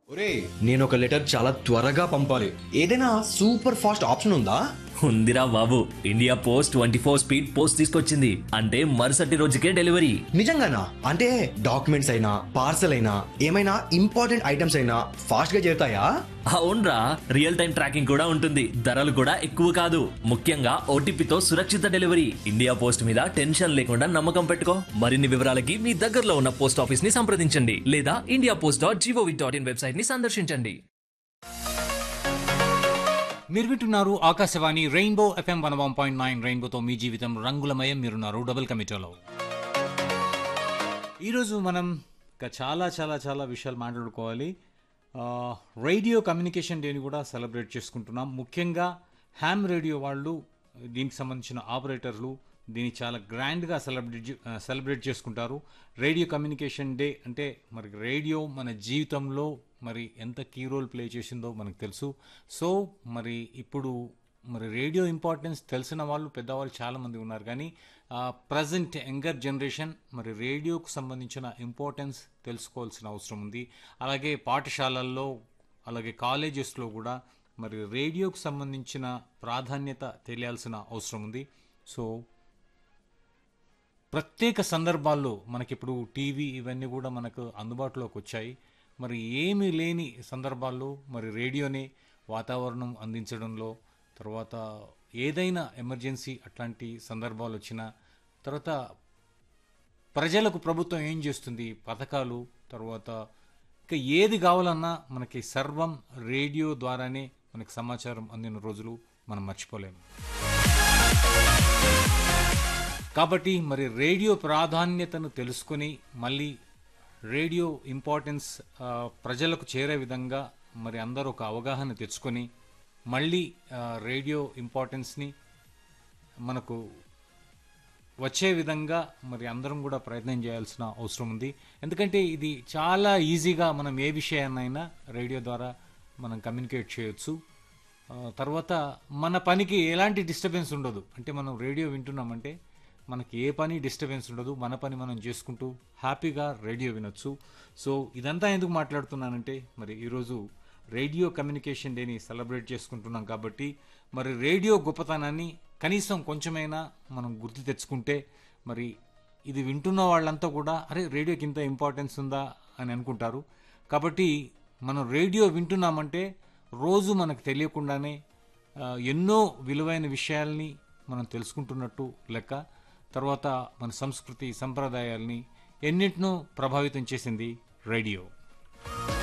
ఒరే నేను ఒక లెటర్ చాలా త్వరగా పంపాలి ఏదైనా సూపర్ ఫాస్ట్ ఆప్షన్ ఉందా ఉందిరా బాబు India post twenty four speed post తీసుకొచ్చింది అంటే మరుసటి రోజుకే డెలివరీ నిజంగానా అంటే డాక్యుమెంట్స్ అయినా పార్సల్ అయినా ఏమైనా ఇంపార్టెంట్ ఐటమ్స్ అయినా ఫాస్ట్ గా చేరుతాయా అవునరా రియల్ టైం ట్రాకింగ్ కూడా ఉంటుంది ధరలు కూడా ఎక్కువ కాదు ముఖ్యంగా ఓటీపీతో సురక్షిత డెలివరీ ఇండియా పోస్ట్ మీద టెన్షన్ లేకుండా నమ్మకం పెట్టుకో మరిన్ని వివరాలకి మీ దగ్గరలో ఉన్న పోస్ట్ ఆఫీస్ ని సంప్రదించండి లేదా India post dot GOV dot in website ని సందర్శించండి మీరు వింటున్నారు Akashvani rainbow FM one one point nine రెయిన్బోతో మీ జీవితం రంగులమయం మీరున్నారు డబుల్ కమిటోలో ఈరోజు మనం ఇంకా చాలా చాలా చాలా విషయాలు మాట్లాడుకోవాలి ఆ, రేడియో కమ్యూనికేషన్ డేని కూడా సెలబ్రేట్ చేసుకుంటున్నాం ముఖ్యంగా హ్యామ్ రేడియో వాళ్ళు దీనికి సంబంధించిన ఆపరేటర్లు దీన్ని చాలా గ్రాండ్గా సెలబ్రేట్ చే- ఆ, సెలబ్రేట్ చేసుకుంటారు రేడియో కమ్యూనికేషన్ డే అంటే మరి రేడియో మన జీవితంలో మరి ఎంత కీ రోల్ ప్లే చేసిందో మనకు తెలుసు సో మరి ఇప్పుడు మరి రేడియో ఇంపార్టెన్స్ తెలిసిన వాళ్ళు పెద్దవాళ్ళు చాలామంది ఉన్నారు కానీ ప్రజెంట్ యంగర్ జనరేషన్ మరి రేడియోకు సంబంధించిన ఇంపార్టెన్స్ తెలుసుకోవాల్సిన అవసరం ఉంది అలాగే పాఠశాలల్లో అలాగే కాలేజెస్లో కూడా మరి రేడియోకు సంబంధించిన ప్రాధాన్యత తెలియాల్సిన అవసరం ఉంది సో ప్రత్యేక సందర్భాల్లో మనకిప్పుడు టీవీ ఇవన్నీ కూడా మనకు అందుబాటులోకి వచ్చాయి మరి ఏమీ లేని సందర్భాల్లో మరి రేడియోనే వాతావరణం అందించడంలో తర్వాత ఏదైనా ఎమర్జెన్సీ అట్లాంటి సందర్భాలు వచ్చినా తర్వాత ప్రజలకు ప్రభుత్వం ఏం చేస్తుంది పథకాలు తర్వాత ఇంకా ఏది కావాలన్నా మనకి సర్వం రేడియో ద్వారానే మనకి సమాచారం అందిన రోజులు మనం మర్చిపోలేము కాబట్టి మరి రేడియో ప్రాధాన్యతను తెలుసుకొని మళ్ళీ రేడియో ఇంపార్టెన్స్ ఆ, ప్రజలకు చేరే విధంగా మరి అందరూ ఒక అవగాహన తెచ్చుకొని మళ్ళీ ఆ, రేడియో ఇంపార్టెన్స్ని మనకు వచ్చే విధంగా మరి అందరం కూడా ప్రయత్నం చేయాల్సిన అవసరం ఉంది ఎందుకంటే ఇది చాలా ఈజీగా మనం ఏ విషయాన్నైనా రేడియో ద్వారా మనం కమ్యూనికేట్ చేయొచ్చు ఆ, తర్వాత మన పనికి ఎలాంటి డిస్టర్బెన్స్ ఉండదు అంటే మనం రేడియో వింటున్నామంటే మనకి ఏ పని డిస్టర్బెన్స్ ఉండదు మన పని మనం చేసుకుంటూ హ్యాపీగా రేడియో వినొచ్చు సో ఇదంతా ఎందుకు మాట్లాడుతున్నానంటే మరి ఈరోజు రేడియో కమ్యూనికేషన్ డేని సెలబ్రేట్ చేసుకుంటున్నాం కాబట్టి మరి రేడియో గొప్పతనాన్ని కనీసం కొంచెమైనా మనం గుర్తు తెచ్చుకుంటే మరి ఇది వింటున్న వాళ్ళంతా కూడా అరే రేడియోకి ఇంత ఇంపార్టెన్స్ ఉందా అని అనుకుంటారు కాబట్టి మనం రేడియో వింటున్నామంటే రోజు మనకు తెలియకుండానే ఆ, ఎన్నో విలువైన విషయాల్ని మనం తెలుసుకుంటున్నట్టు లెక్క తర్వాత మన సంస్కృతి సంప్రదాయాల్ని ఎన్నింటినో ప్రభావితం చేసింది రేడియో